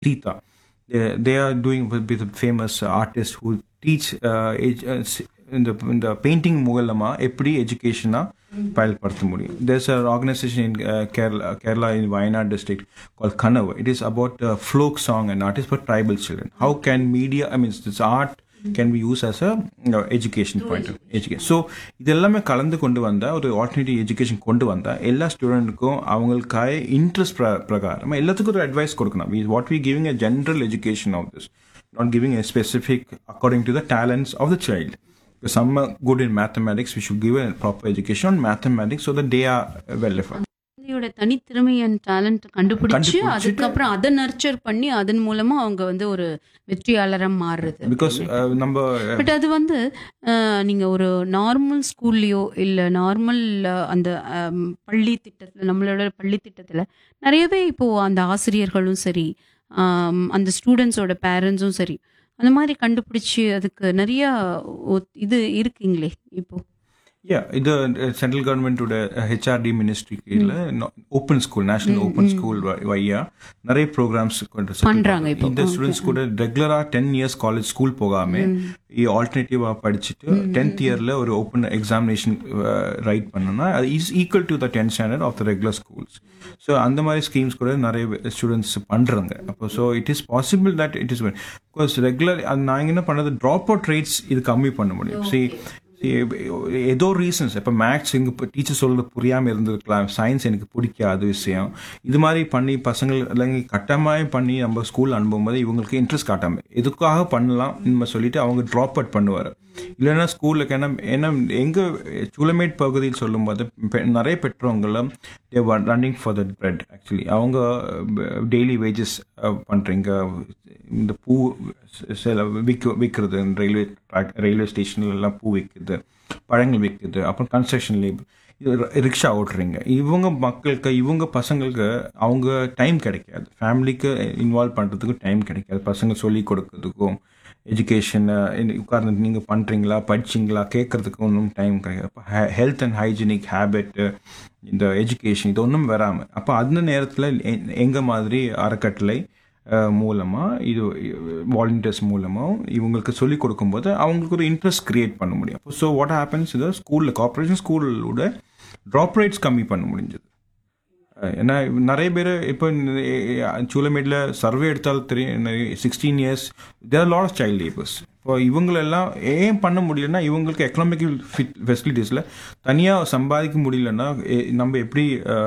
Rita. They, they are doing with, with famous artists who teach uh, ed- uh, s- இந்த இந்த painting மூலமா எப்படி எஜுகேஷனா பயன்படுத்த முடியும் there's a organisation in Kerala Kerala in Wayanad district call Kanav it is about folk song and art is for tribal children how can media I means this art can be use as a education point education so இது எல்லாமே கலந்து கொண்டு வந்தால் ஒரு alternative education கொண்டு வந்தால் எல்லா ஸ்டூடெண்ட்டுக்கும் அவங்களுக்காக இன்ட்ரெஸ்ட் பிரகாரம் எல்லாத்துக்கும் ஒரு அட்வைஸ் கொடுக்கணும் what we giving a general education of this not giving a specific according to the talents of the child. If some are good in mathematics, we should give a proper education on mathematics so that they are well defined. குழந்தையோட தனித்திறமை and talent கண்டுபிடிச்சு கண்டுபிடிச்சிட்டு- அதுக்கப்புறம் அதை nurture பண்ணி அதன் மூலமா அவங்க வந்து ஒரு வெற்றியாளரா மாறுறது Because uh, number uh, but அது வந்து அஹ், நீங்க ஒரு நார்மல் ஸ்கூல்லையோ இல்ல நார்மல் அந்த அம், பள்ளி திட்டத்துல நம்மளோட பள்ளி திட்டத்துல நிறையவே இப்போ அந்த ஆசிரியர்களும் சரி ஆம், அந்த ஸ்டூடெண்ட்ஸோட பேரண்ட்ஸும் சரி அந்த மாதிரி கண்டுபிடிச்சு அதுக்கு நிறைய ஒ- இது இருக்குங்களே இப்போ yeah, the uh, central government would uh, HRD ministry கீழ no- open school, national open school வை- வையா நிறைய ப்ரோக்ராம்ஸ் பண்றாங்க இப்போ. இந்த ஸ்டூடெண்ட்ஸ் கூட ரெகுலரா டென் இயர்ஸ் காலேஜ் ஸ்கூல் போகாம ஆல்டர்னேட்டிவா படிச்சுட்டு டென்த் இயர்ல ஒரு ஓப்பன் எக்ஸாமினேஷன் ரைட் பண்ணோம்னா அது is equal to the tenth standard of the regular schools so அந்த மாதிரி ஸ்கீம்ஸ் கூட நிறைய ஸ்டூடெண்ட்ஸ் பண்றாங்க அப்போ so it is possible that it is because regular நான் என்ன பண்ணது ட்ராப் அவுட் ரேட்ஸ் இது கம்மி பண்ண முடியும் சி ஏதோ ரீசன்ஸ் இப்போ மேக்ஸ் இங்கே இப்போ டீச்சர் சொல்றது புரியாமல் இருந்திருக்கலாம் சயின்ஸ் எனக்கு பிடிக்காத விஷயம் இது மாதிரி பண்ணி பசங்கள் இல்லைங்க கட்டமாய் பண்ணி நம்ம ஸ்கூல் அனுப்பும்போது இவங்களுக்கு இன்ட்ரெஸ்ட் காட்டாம எதுக்காக பண்ணலாம் நம்ம சொல்லிட்டு அவங்க ட்ராப் அவுட் பண்ணுவார் இல்லைன்னா ஸ்கூலுக்கு என்ன ஏன்னா எங்கள் சூலமேட் பகுதியில் சொல்லும்போது பெ- நிறைய பெற்றவங்களும் running for that bread actually அவங்க டெய்லி வேஜஸ் பண்ணுறீங்க இந்த பூ சில விற்க விற்கிறது ரயில்வே ட்ராக் ரயில்வே ஸ்டேஷன்ல எல்லாம் பூ விற்குது பழங்கள் விற்குது அப்புறம் கன்ஸ்ட்ரக்ஷன் லேபர் இது ரிக்ஷா ஓட்டுறீங்க இவங்க மக்களுக்கு இவங்க பசங்களுக்கு அவங்க டைம் கிடைக்காது ஃபேமிலிக்கு இன்வால்வ் பண்ணுறதுக்கு டைம் கிடைக்காது பசங்க சொல்லி கொடுக்கறதுக்கும் எஜுகேஷன் உட்கார்ந்து நீங்கள் பண்ணுறீங்களா படிச்சிங்களா கேட்கறதுக்கு ஒன்றும் டைம் கிடையாது அப்போ ஹெல்த் அண்ட் ஹைஜீனிக் ஹேபிட்டு இந்த எஜுகேஷன் இது ஒன்றும் வராமல் அப்போ அந்த நேரத்தில் எங்கள் மாதிரி அறக்கட்டளை அஹ், மூலமா இது வாலண்டியர்ஸ் மூலமா இவங்களுக்கு சொல்லிக் கொடுக்கும்போது அவங்களுக்கு ஒரு இன்ட்ரெஸ்ட் கிரியேட் பண்ண முடியும் ஸோ வாட் ஹேப்பன்ஸ் இது ஸ்கூலில் கார்பரேஷன் ஸ்கூலோட ட்ராப் ரேட்ஸ் கம்மி பண்ண முடிஞ்சது அஹ், ஏன்னா நிறைய பேர் இப்போ சூலமேடில் சர்வே எடுத்தாலும் தெரியும் sixteen years there lot of child labours இப்போ இவங்களெல்லாம் ஏன் பண்ண முடியலன்னா இவங்களுக்கு எக்கனாமிக்கல் ஃபிட் ஃபெசிலிட்டிஸில் தனியாக சம்பாதிக்க முடியலன்னா எ- நம்ம எப்படி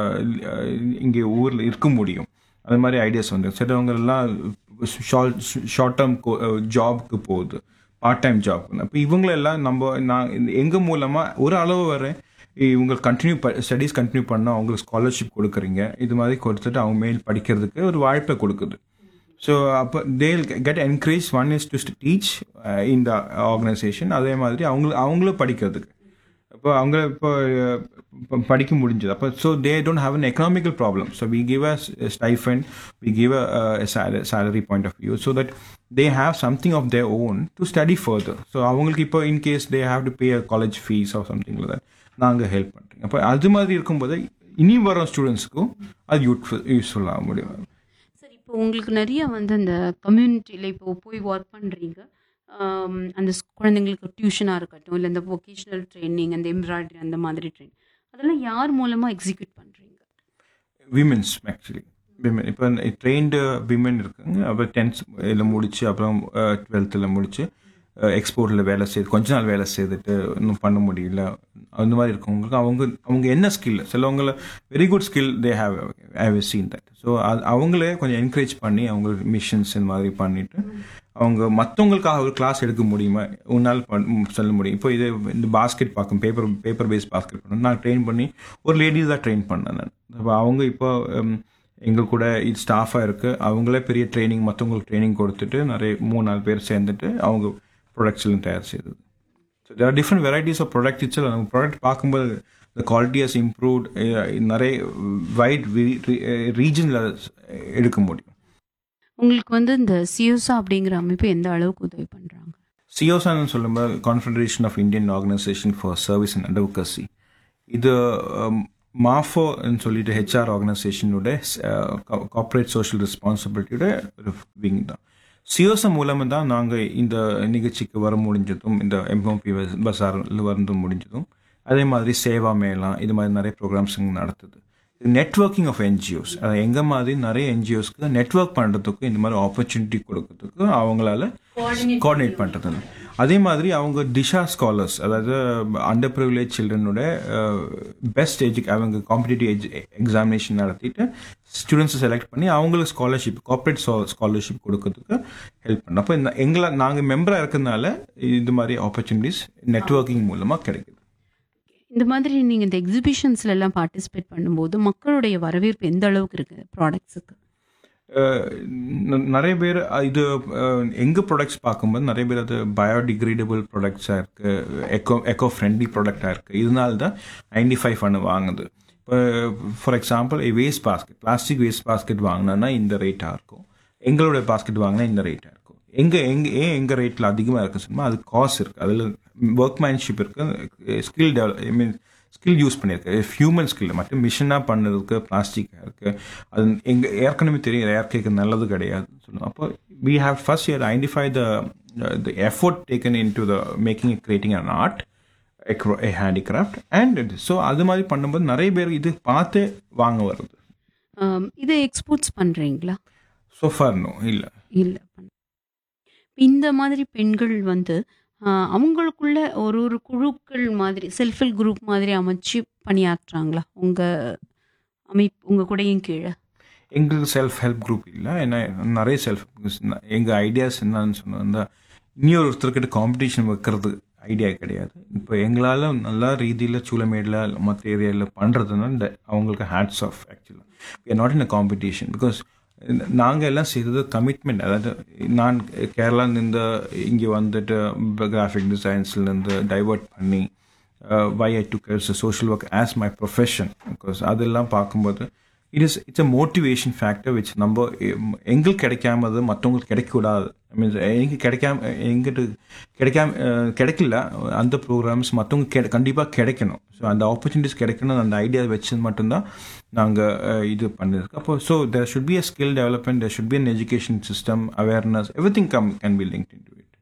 இங்கே ஊரில் இருக்க முடியும் அது மாதிரி ஐடியாஸ் வந்து சிலவங்க எல்லாம் ஷார்ட் ஷார்ட் டேர்ம் ஜாப்க்கு போகுது பார்ட் டைம் ஜாப் அப்போ இவங்களெல்லாம் நம்ம நான் எங்கள் மூலமாக ஒரு அளவு வரை இவங்க கண்டினியூ ஸ்டடீஸ் கண்டினியூ பண்ணால் அவங்களுக்கு ஸ்காலர்ஷிப் கொடுக்குறீங்க இது மாதிரி கொடுத்துட்டு அவங்க மேல் படிக்கிறதுக்கு ஒரு வாய்ப்பை கொடுக்குது ஸோ அப்போ they'll get encourage one is to teach இந்த ஆர்கனைசேஷன் அதே மாதிரி அவங்கள அவங்களும் படிக்கிறதுக்கு இப்போ அவங்க இப்போ அஹ், இப்போ படிக்க முடிஞ்சது அப்போ so they don't have an economical problem so we give a stipend we give a salary point of view so that they have something of their own to study further so அவங்களுக்கு இப்போ in case they have to pay a college fees or something that நாங்கள் help பண்ணுறோம் அப்போ அது மாதிரி இருக்கும்போது இனி வர ஸ்டூடெண்ட்ஸ்க்கும் அது யூட்ஃபுல் யூஸ்ஃபுல்லாக முடியும் சரி இப்போ உங்களுக்கு நிறைய வந்து அந்த கம்யூனிட்டியில் இப்போ போய் ஒர்க் பண்ணுறீங்க அந்த ஸ்- குழந்தைங்களுக்கு டியூஷனாக இருக்கட்டும் இல்லை இந்த வொகேஷ்னல் ட்ரைனிங் அந்த எம்ப்ராய்டரி அந்த மாதிரி ட்ரைனிங் அதெல்லாம் யார் மூலமாக எக்ஸிக்யூட் பண்ணுறீங்க விமென்ஸ் ஆக்சுவலி விமன் இப்போ ட்ரெயின்டு விமன் இருக்காங்க அப்புறம் டென்த் இதில் முடிச்சு அப்புறம் டுவெல்த்தில் முடிச்சு எக்ஸ்போர்ட்டில் வேலை செய்து கொஞ்ச நாள் வேலை செய்துட்டு இன்னும் பண்ண முடியல அந்த மாதிரி இருக்கவங்களுக்கு அவங்க அவங்க என்ன ஸ்கில் சிலவங்கள very good skill they have have seen that so அவங்களே கொஞ்சம் என்கரேஜ் பண்ணி அவங்க மிஷன்ஸ் இந்த மாதிரி பண்ணிட்டு அவங்க மற்றவங்களுக்காக ஒரு கிளாஸ் எடுக்க முடியுமா உன்னால் பண்- ம், சொல்ல முடியும் இப்போ இது இந்த பாஸ்கெட் பார்க்கும் பேப்பர் பேப்பர் பேஸ் பாஸ்கெட் பண்ணணும் நான் ட்ரெயின் பண்ணி ஒரு லேடிஸ் தான் ட்ரெயின் பண்ணேன் நான் அப்போ அவங்க இப்போ ம், எங்க கூட இது ஸ்டாஃபாக இருக்குது அவங்களே பெரிய ட்ரைனிங் மற்றவங்களுக்கு ட்ரைனிங் கொடுத்துட்டு நிறைய மூணு நாலு பேர் சேர்ந்துட்டு அவங்க ப்ராடக்ட்ஸ் எல்லாம் தயார் செய்தது so there are different varieties of product it's நம்ம ப்ராடக்ட் பார்க்கும்போது the quality has improved uh, நிறைய வைட் ரீஜனில் எடுக்க முடியும் உங்களுக்கு வந்து இந்த சியோசா அப்படிங்கிற அமைப்பு எந்த அளவுக்கு உதவி பண்ணுறாங்க சியோசான்னு சொல்லும்போது confederation of Indian organisation for service and advocacy இது um, மாஃபோன்னு சொல்லிட்டு ஹெச்ஆர் ஆர்கனைசேஷனோட கார்ப்பரேட் சோஷியல் ரெஸ்பான்சிபிலிட்டியோட ஒரு விங் தான் சியோச மூலமாக தான் நாங்கள் இந்த நிகழ்ச்சிக்கு வர முடிஞ்சதும் இந்த எம்எம்பி பசாரில் வந்து முடிஞ்சதும் அதே மாதிரி சேவா மேலாம் இது மாதிரி நிறைய ப்ரோக்ராம்ஸ் நடத்துது நெட்ஒர்க்கிங் ஆஃப் என்ஜிஓஸ் அது எங்க மாதிரி நிறைய என்ஜிஓஸ்க்கு நெட்ஒர்க் பண்ணுறதுக்கு இந்த மாதிரி ஆப்பர்ச்சுனிட்டி கொடுக்கறதுக்கு அவங்களால கோஆர்டினேட் பண்ணுறது அதே மாதிரி அவங்க டிஷா ஸ்காலர்ஸ் அதாவது அண்டர் ப்ரிவிலேஜ் சில்ட்ரனோட பெஸ்ட் எஜு அவங்க காம்படிட்டிவ் எஜ் எக்ஸாமினேஷன் நடத்திட்டு ஸ்டூடெண்ட்ஸை செலக்ட் பண்ணி அவங்களுக்கு ஸ்காலர்ஷிப் கார்ப்பரேட் ஸ்காலர்ஷிப் கொடுக்கறதுக்கு ஹெல்ப் பண்ணோம் அப்போ இந்த எங்களை நாங்கள் மெம்பராக இருக்கிறதுனால இது மாதிரி ஆப்பர்ச்சுனிட்டிஸ் நெட்ஒர்க்கிங் மூலமாக கிடைக்குது இந்த மாதிரி நீங்கள் இந்த எக்ஸிபிஷன்ஸ்ல எல்லாம் பார்ட்டிசிபேட் பண்ணும்போது மக்களுடைய வரவேற்பு எந்த அளவுக்கு இருக்கு ப்ராடக்ட்ஸுக்கு அஹ் ந- நிறைய பேர் இது அஹ், எங்க ப்ராடக்ட்ஸ் பார்க்கும்போது நிறைய பேர் அது பயோடிகிரேடபிள் ப்ராடக்ட்ஸாக இருக்கு எக்கோ எக்கோ ஃப்ரெண்ட்லி ப்ராடக்டாக இருக்கு இதனால தான் நைன்டி ஃபைவ் ஃபண்ட் வாங்குது இப்போ for example waste basket plastic waste basket வாங்கினா இந்த ரேட்டாக இருக்கும் எங்களோட பாஸ்கெட் வாங்கினா இந்த ரேட்டாக இருக்கும் எங்க எங்க ஏன் எங்க ரேட்ல அதிகமாக இருக்கு சொன்னா அது காஸ்ட் இருக்கு அதில் ஒர்க்மேன்ஷிப் இருக்கு skill develop I mean skill use பண்ணியிருக்கு ஹியூமன் ஸ்கில் மட்டும் மிஷினாக பண்ணதுக்கு பிளாஸ்டிக் இருக்கு அது எங்க ஏற்கனவே தெரியும் இயற்கைக்கு நல்லது கிடையாது சொல்லுவோம் அப்போ we have first year identify the the effort taken in to the making creating an art handicraft and so அது மாதிரி பண்ணும்போது நிறைய பேர் இது பார்த்து வாங்க வருது ஆம், இதை எக்ஸ்போர்ட்ஸ் பண்றீங்களா ஸோ ஃபார் நோ இல்லை இல்லை இந்த மாதிரி பெண்கள் வந்து ஆ, அவங்களுக்குள்ள ஒரு ஒரு குழுக்கள் மாதிரி செல்ஃப் ஹெல்ப் குரூப் மாதிரி அமைச்சு பணியாற்றுறாங்களா உங்க அமைப்பு உங்க கூடயும் கீழே எங்களுக்கு செல்ஃப் ஹெல்ப் குரூப் இல்லை ஏன்னா நிறைய செல்ஃப் எங்கள் ஐடியாஸ் என்னன்னு சொன்னா இன்னொரு ஒருத்தர்கிட்ட காம்படிஷன் வைக்கிறது ஐடியா கிடையாது இப்போ எங்களால் நல்ல ரீதியில் சூளமேடில் மற்ற ஏரியாவில் பண்ணுறதுனால இந்த அவங்களுக்கு ஹேட்ஸ் ஆஃப் ஆக்சுவலாக we are not in a competition because நாங்கள் எல்லாம் செய்தது கமிட்மெண்ட் அதாவது நான் கேரளாலேருந்து இங்கே வந்துட்டு கிராஃபிக் டிசைன்ஸ்லேருந்து டைவர்ட் பண்ணி why I took social work as my profession because அதெல்லாம் பார்க்கும்போது it is it's a motivation factor which நம்ம எம், எங்களுக்கு கிடைக்காமது மற்றவங்களுக்கு கிடைக்கக்கூடாது ஐ மீன்ஸ் எங்க கிடைக்காம எங்கிட்ட கிடைக்காம அஹ், கிடைக்கல அந்த ப்ரோக்ராம்ஸ் மற்றவங்க கெ கண்டிப்பாக கிடைக்கணும் ஸோ அந்த ஆப்பர்ச்சுனிட்டிஸ் கிடைக்கணும் அந்த ஐடியா வச்சது மட்டும்தான் நாங்கள் இது பண்ணியிருக்கோம் அப்போ so there should be a skill development there should be an education system awareness everything come can be link in to it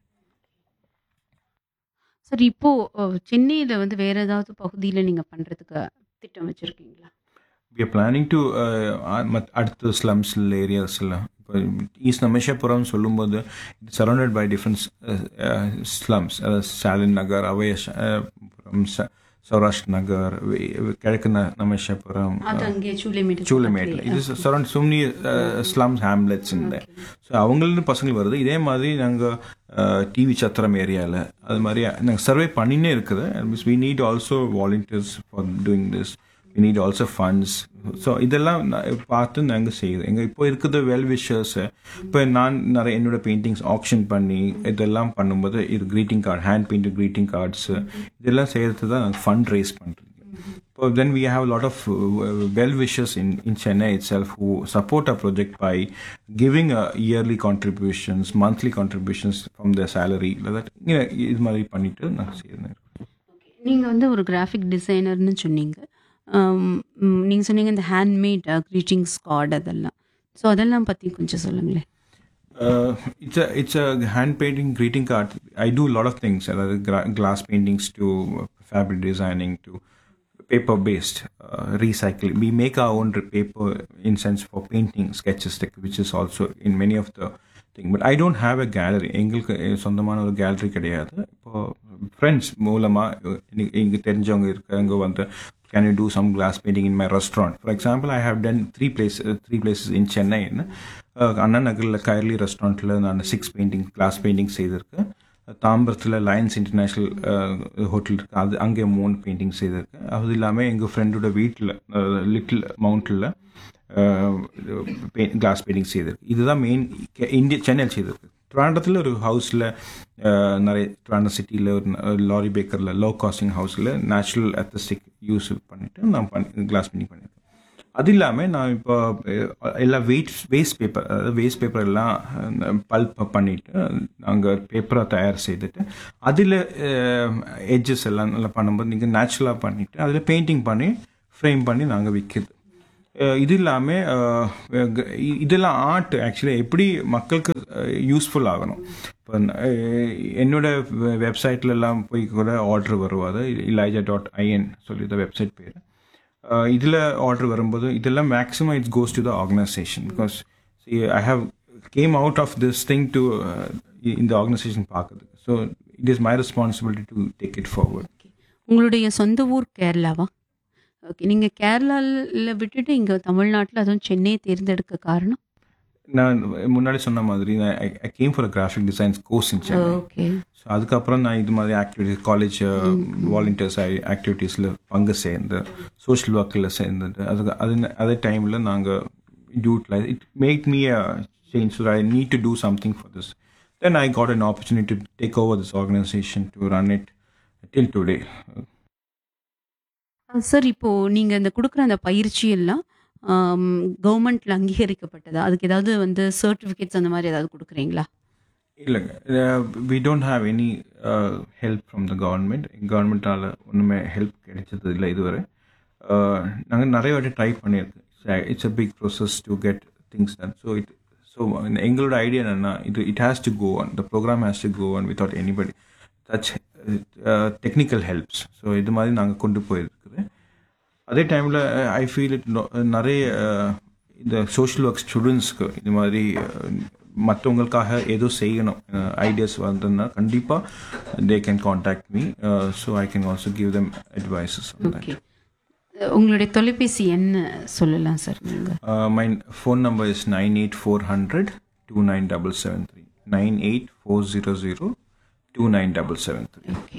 சரி இப்போ அஹ், சென்னையில வந்து வேற ஏதாவது பகுதியில நீங்க பண்றதுக்கு திட்டம் வச்சிருக்கீங்களா we are planning to uh, மத்- அடுத்த ஸ்லம்ஸில் ஏரியாஸில் இப்போ ஈஸ்ட் நமேஷாபுரம் சொல்லும்போது it surrounded by different slums அதாவது ஸ்டாலின் நகர் அவையஷ் புரம் ச- சௌராஷ்டிர நகர் வே- கிழக்கு ந- நமேஷாபுரம் அது அங்கே சூளைமேடு சூளமேட்டில் இது சரௌண்ட் சும்னி ஸ்லம்ஸ் ஹேம்லெட்ஸ் இந்த ஸோ அவங்களிருந்து பசங்க வருது இதே மாதிரி நாங்கள் டிவி சத்திரம் ஏரியாவில் அது மாதிரி நாங்கள் சர்வே பண்ணினே இருக்குது means we need also volunteers for doing this we need also funds so இதெல்லாம் நா- பார்த்து நாங்கள் செய்யுது எங்கள் இப்போ இருக்கிற வெல் விஷர்ஸ் இப்போ நான் நிறைய என்னோட பெயிண்டிங்ஸ் ஆக்ஷன் பண்ணி இதெல்லாம் பண்ணும்போது இது greeting card hand painted greeting cards இதெல்லாம் செய்யறது தான் நாங்கள் ஃபண்ட் ரைஸ் பண்ணுறது So then we have a lot of uh, well wishers in, in Chennai itself who support our project by giving uh, yearly contributions, monthly contributions from their salary. Like that, you know, இது மாதிரி பண்ணிட்டு நான் செய்யறேன் நீங்க வந்து ஒரு graphic டிசைனர்னு சொன்னீங்க ஆம், ம், நீங்க சொன்னீங்க இந்த ஹேண்ட்மேட் கிரீட்டிங்ஸ் கார்டு அதெல்லாம் ஸோ அதெல்லாம் பத்தி கொஞ்சம் சொல்லுங்களேன் Uh, it's a it's a hand painting greeting card. I do a lot of things, uh, gra- glass paintings to uh, fabric designing to paper based uh, recycling. We make our own re- paper in sense for painting sketches, like, which is also in many of the thing. But I don't have a gallery. எங்களுக்கு சொந்தமான ஒரு gallery கிடையாது இப்போ friends மூலமாக இங்கே தெரிஞ்சவங்க இருக்காங்க வந்து can you do some glass painting in my restaurant for example I have done three place three places in Chennai Anna நகரில் கைர்லி ரெஸ்டாரண்ட்டில் நான் சிக்ஸ் பெயிண்டிங் கிளாஸ் பெயிண்டிங் செய்திருக்கேன் தாம்பரத்தில் லயன்ஸ் இன்டர்நேஷ்னல் ஹோட்டல் இருக்கு அது அங்கே மூணு பெயிண்டிங் செய்திருக்கேன் அது இல்லாமல் எங்கள் ஃப்ரெண்டோட வீட்டில் லிட்டில் மவுண்டில் கிளாஸ் பெயிண்டிங் செய்திருக்கு இதுதான் மெயின் இந்திய சென்னையில் செய்திருக்கு ட்ராண்டத்தில் ஒரு ஹவுஸில் நிறைய ட்ராண்டர் சிட்டியில் ஒரு லாரி பேக்கரில் லோ காஸ்டிங் ஹவுஸில் நேச்சுரல் அத்தஸ்டிக் யூஸ் பண்ணிவிட்டு நான் பண்ணி கிளாஸ் பெயிண்டிங் பண்ணியிருக்கேன் அது இல்லாமல் நான் இப்போ அஹ், எல்லா வெயிட் வேஸ்ட் பேப்பர் அதாவது வேஸ்ட் பேப்பர் எல்லாம் பல்ப் பண்ணிட்டு நாங்கள் பேப்பரை தயார் செய்துட்டு அதில் எட்ஜஸ் எல்லாம் நல்லா பண்ணும்போது நீங்கள் நேச்சுரலாக பண்ணிவிட்டு அதில் பெயிண்டிங் பண்ணி ஃப்ரேம் பண்ணி நாங்கள் விற்கிறது அஹ் இது இல்லாமல் இதெல்லாம் ஆர்ட் ஆக்சுவலி எப்படி மக்களுக்கு யூஸ்ஃபுல் ஆகணும் இப்போ என்னோட வெப்சைட்ல எல்லாம் போய் கூட ஆர்டர் வருவாது இலாஜா டாட் ஐஎன் சொல்லி இந்த வெப்சைட் பேர் இதில் ஆர்டர் வரும்போது இதெல்லாம் maximum it's goes to the organisation because I have came out of this thing to இந்த ஆர்கனைசேஷன் பார்க்குது so it is my responsibility to take it forward உங்களுடைய சொந்த ஊர் கேரளாவா ஓகே நீங்கள் கேரளாவில் விட்டுட்டு இங்கே தமிழ்நாட்டில் அதுவும் சென்னையை தேர்ந்தெடுக்க காரணம் நான் முன்னாடி சொன்ன மாதிரி I came for graphic designs course in Chennai okay so அதுக்கப்புறம் நான் இது மாதிரி ஆக்டிவிட்டிஸ் காலேஜ் வாலண்டியர்ஸ் ஆக்டிவிட்டீஸில் பங்கு சேர்ந்து சோஷியல் ஒர்க்கில் சேர்ந்துட்டு அதுக்கு அது அதே டைமில் நாங்கள் utilise it make me a change so I need to do something for this then I got an opportunity to take over this organisation to run it till today sir இப்போது நீங்கள் இந்த கொடுக்குற அந்த பயிற்சி எல்லாம் கவர்மெண்ட்டில் அங்கீகரிக்கப்பட்டதா அதுக்கு ஏதாவது வந்து சர்டிஃபிகேட்ஸ் அந்த மாதிரி ஏதாவது கொடுக்குறீங்களா இல்லைங்க we don't have any help from the government கவர்மெண்ட்டால் ஒன்றுமே ஹெல்ப் கிடைச்சது இல்லை இதுவரை நாங்கள் நிறைய வாட்டி ட்ரை பண்ணியிருக்கோம் it's a big process to get things done so it so எங்களோட ஐடியா என்னென்னா இது it has to go on the programme has to go on without anybody such technical helps so இது மாதிரி நாங்கள் கொண்டு போயிருக்குது அதே டைமில் ஐ ஃபீல் இட் நிறைய இந்த சோஷியல் ஒர்க் ஸ்டூடெண்ட்ஸ்க்கு இது மாதிரி மற்றவங்களுக்காக ஏதோ செய்யணும் ஐடியாஸ் வந்ததுன்னா கண்டிப்பாக they can contact me so I can also give them advices okay உங்களுடைய தொலைபேசி என்ன சொல்லலாம் சார் நீங்கள் my phone number is nine eight four hundred two nine double seven three nine eight four zero zero two nine double seven three okay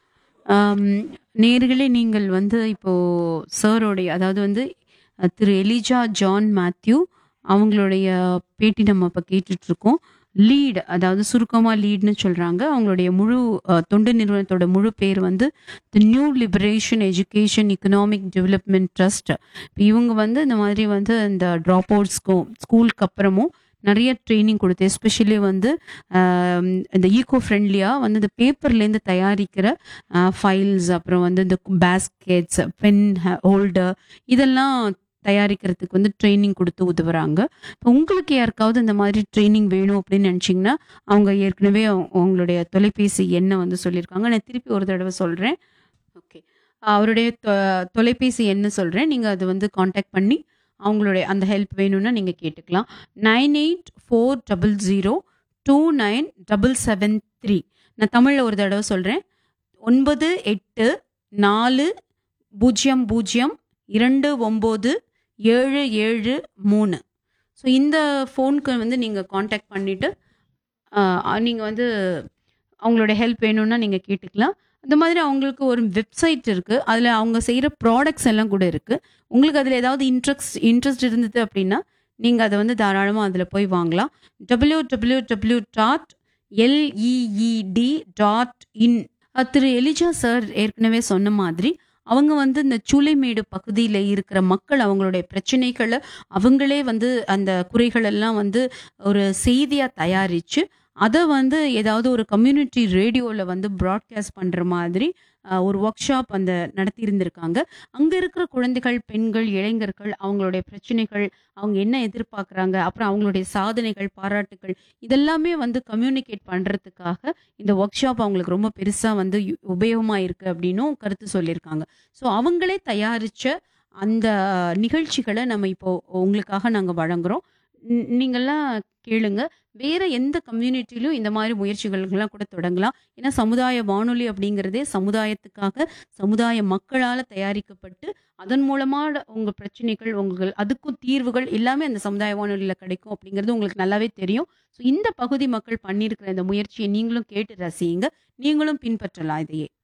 நேர்களே நீங்கள் வந்து இப்போது சாரோடைய அதாவது வந்து திரு எலிஜா ஜான் மேத்யூ அவங்களுடைய பேட்டி நம்ம இப்போ கேட்டுட்ருக்கோம் லீட் அதாவது சுருக்கமாக லீட்னு சொல்கிறாங்க அவங்களுடைய முழு தொண்டு நிறுவனத்தோட முழு பேர் வந்து the new liberation education economic development trust இவங்க வந்து இந்த மாதிரி வந்து இந்த ட்ராப் அவுட்ஸ்க்கும் ஸ்கூலுக்கு அப்புறமும் நிறைய ட்ரைனிங் கொடுத்து எஸ்பெஷலி வந்து இந்த ஈகோ ஃப்ரெண்ட்லியாக வந்து இந்த பேப்பர்லேருந்து தயாரிக்கிற ஃபைல்ஸ் அப்புறம் வந்து இந்த பேஸ்கெட்ஸ் பென் ஹோல்டர் இதெல்லாம் தயாரிக்கிறதுக்கு வந்து ட்ரைனிங் கொடுத்து உதவுறாங்க இப்போ உங்களுக்கு யாருக்காவது இந்த மாதிரி ட்ரைனிங் வேணும் அப்படின்னு நினச்சிங்கன்னா அவங்க ஏற்கனவே அவங்களுடைய தொலைபேசி எண்ணை வந்து சொல்லியிருக்காங்க நான் திருப்பி ஒரு தடவை சொல்கிறேன் ஓகே அவருடைய தொலைபேசி என்ன சொல்கிறேன் நீங்கள் அது வந்து காண்டாக்ட் பண்ணி அவங்களுடைய அந்த ஹெல்ப் வேணும்னா நீங்கள் கேட்டுக்கலாம் nine eight four double zero two nine double seven three நான் தமிழில் ஒரு தடவை சொல்கிறேன் ஒன்பது எட்டு நாலு பூஜ்ஜியம் பூஜ்ஜியம் இரண்டு ஒம்பது ஏழு ஏழு மூணு ஸோ இந்த ஃபோனுக்கு வந்து நீங்கள் காண்டாக்ட் பண்ணிவிட்டு நீங்கள் வந்து அவங்களோட ஹெல்ப் வேணும்னா நீங்கள் கேட்டுக்கலாம் அந்த மாதிரி அவங்களுக்கு ஒரு வெப்சைட் இருக்குது அதில் அவங்க செய்கிற ப்ராடக்ட்ஸ் எல்லாம் கூட இருக்குது உங்களுக்கு அதில் ஏதாவது இன்ட்ரெஸ்ட் இன்ட்ரெஸ்ட் இருந்தது அப்படின்னா நீங்கள் அதை வந்து தாராளமாக அதில் போய் வாங்கலாம் W W W dot LEED dot in திரு எலிஜா சார் ஏற்கனவே சொன்ன மாதிரி அவங்க வந்து இந்த சூளைமேடு பகுதியில் இருக்கிற மக்கள் அவங்களுடைய பிரச்சனைகளை அவங்களே வந்து அந்த குறைகள் எல்லாம் வந்து ஒரு செய்தியாக தயாரித்து அதை வந்து ஏதாவது ஒரு கம்யூனிட்டி ரேடியோவில் வந்து ப்ராட்காஸ்ட் பண்ணுற மாதிரி ஒரு ஒர்க் ஷாப் அந்த நடத்தி இருந்திருக்காங்க அங்கே இருக்கிற குழந்தைகள் பெண்கள் இளைஞர்கள் அவங்களுடைய பிரச்சனைகள் அவங்க என்ன எதிர்பார்க்குறாங்க அப்புறம் அவங்களுடைய சாதனைகள் பாராட்டுகள் இதெல்லாமே வந்து கம்யூனிகேட் பண்ணுறதுக்காக இந்த ஒர்க் ஷாப் அவங்களுக்கு ரொம்ப பெருசாக வந்து உபயோகமாக இருக்குது அப்படின்னும் கருத்து சொல்லியிருக்காங்க ஸோ அவங்களே தயாரித்த அந்த நிகழ்ச்சிகளை நம்ம இப்போ உங்களுக்காக நாங்கள் வழங்குகிறோம் நீங்கள்லாம் கேளுங்க வேற எந்த கம்யூனிட்டிலையும் இந்த மாதிரி முயற்சிகள்லாம் கூட தொடங்கலாம் ஏன்னா சமுதாய வானொலி அப்படிங்கிறதே சமுதாயத்துக்காக சமுதாய மக்களால் தயாரிக்கப்பட்டு அதன் மூலமாக உங்கள் பிரச்சனைகள் உங்கள் அதுக்கும் தீர்வுகள் எல்லாமே அந்த சமுதாய வானொலியில் கிடைக்கும் அப்படிங்கிறது உங்களுக்கு நல்லாவே தெரியும் ஸோ இந்த பகுதி மக்கள் பண்ணியிருக்கிற இந்த முயற்சியை நீங்களும் கேட்டு ரசியுங்க நீங்களும் பின்பற்றலாம் இதையே